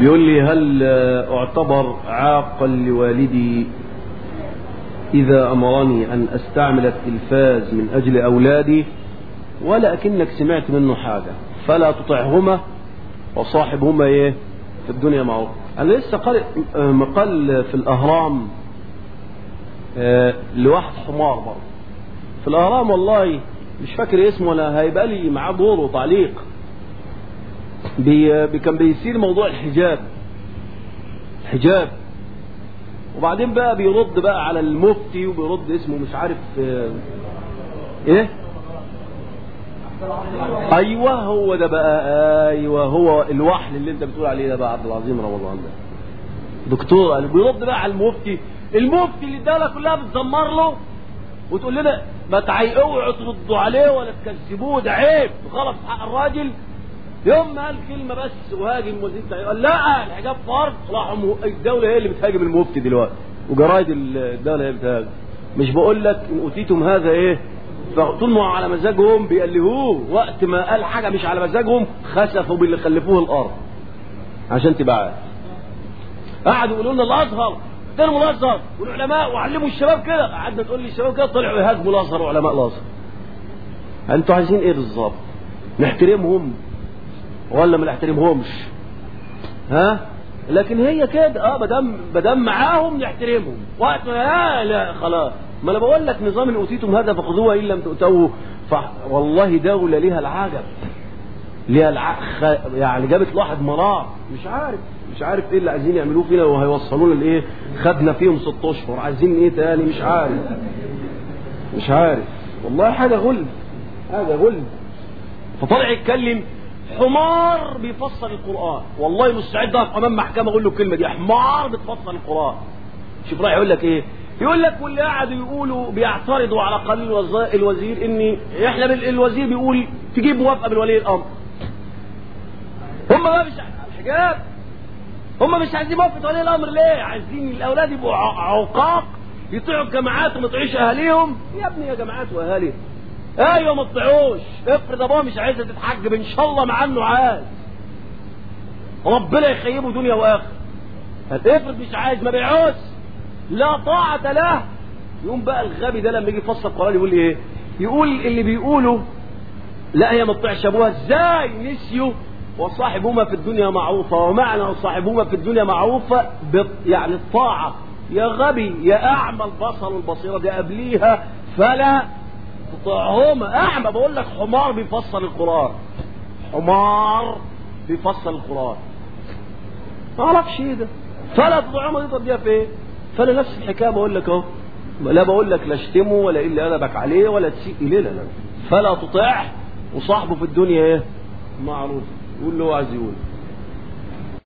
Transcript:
بيقول لي هل اعتبر عاقا لوالدي إذا أمرني أن أستعمل التلفاز من أجل أولادي ولكنك سمعت منه حاجة فلا تطعهما وصاحبهما إيه في الدنيا معروف أنا لسه قارئ مقال في الأهرام آه، لواحد حمار برضه في الأهرام والله مش فاكر اسمه ولا هيبقى لي معاه دور وتعليق بي بي- كان بيصير موضوع الحجاب حجاب وبعدين بقى بيرد بقى على المفتي وبيرد اسمه مش عارف آه، ايه ايوه هو ده بقى ايوه هو الوحل اللي انت بتقول عليه ده بقى عبد العظيم رمضان ده دكتور قال بيرد بقى على المفتي المفتي اللي الدوله كلها بتزمر له وتقول لنا ما تعي اوعوا تردوا عليه ولا تكذبوه ده عيب غلط في حق الراجل يوم ما قال كلمه بس وهاجم وزير التعليم قال لا الحجاب فرض راحوا مو- الدوله هي اللي بتهاجم المفتي دلوقتي وجرايد الدوله هي اللي بتهاجم مش بقول لك ان اوتيتم هذا ايه فطول ما هو على مزاجهم بيقلهوه وقت ما قال حاجه مش على مزاجهم خسفوا باللي خلفوه الارض عشان تبقى عارف قعدوا يقولوا لنا الازهر احترموا الازهر والعلماء وعلموا الشباب كده قعدنا تقول لي الشباب كده طلعوا يهاجموا الازهر وعلماء الازهر انتوا عايزين ايه بالظبط نحترمهم ولا ما نحترمهمش ها لكن هي كده اه بدم بدم معاهم نحترمهم وقت ما لا لا خلاص ما انا بقول لك نظام ان اوتيتم هذا فخذوه ان لم تؤتوه ف... والله دوله ليها العجب ليها الع... خ... يعني جابت لواحد مرار مش عارف مش عارف ايه اللي عايزين يعملوه فينا وهيوصلونا لايه خدنا فيهم ست اشهر عايزين ايه تاني مش عارف مش عارف والله حاجه غلب حاجه غلب فطلع يتكلم حمار بيفسر القرآن والله مستعد اقف امام محكمة اقول له الكلمة دي حمار بتفسر القرآن شوف رايح يقول لك ايه يقول لك واللي قعدوا يقولوا بيعترضوا على قانون الوز- الوزير ان احنا بال- الوزير بيقول تجيب موافقة من ولي الامر هم بقى مش ع- الحجاب هم مش عايزين موافقة ولي الامر ليه عايزين الاولاد يبقوا ع- عقاق يطيعوا الجماعات وما يطيعوش اهاليهم يا ابني يا جماعات واهالي ايوه ما تطيعوش افرض ابوها مش عايزه تتحجب ان شاء الله مع انه عايز ربنا يخيبه دنيا واخره افرض مش عايز ما بيعوز لا طاعة له يقوم بقى الغبي ده لما يجي يفسر القرآن يقول ايه يقول اللي بيقولوا لا هي ما تطيعش ابوها ازاي نسيوا وصاحبهما في الدنيا معروفة ومعنى وصاحبهما في الدنيا معروفة بط- يعني الطاعة يا غبي يا أعمى البصر والبصيرة دي قبليها فلا تطيعهما أعمى بقول لك حمار بيفسر القرآن حمار بيفسر القرآن ما اعرفش ايه ده فلا تطيعهما دي توديها فين فانا نفس الحكايه بقول لك اهو لا بقول لك لا اشتمه ولا ايه اللي ادبك عليه ولا تسيء اليه لا لا فلا تطيعه وصاحبه في الدنيا ايه معروف يقول اللي هو عايز يقول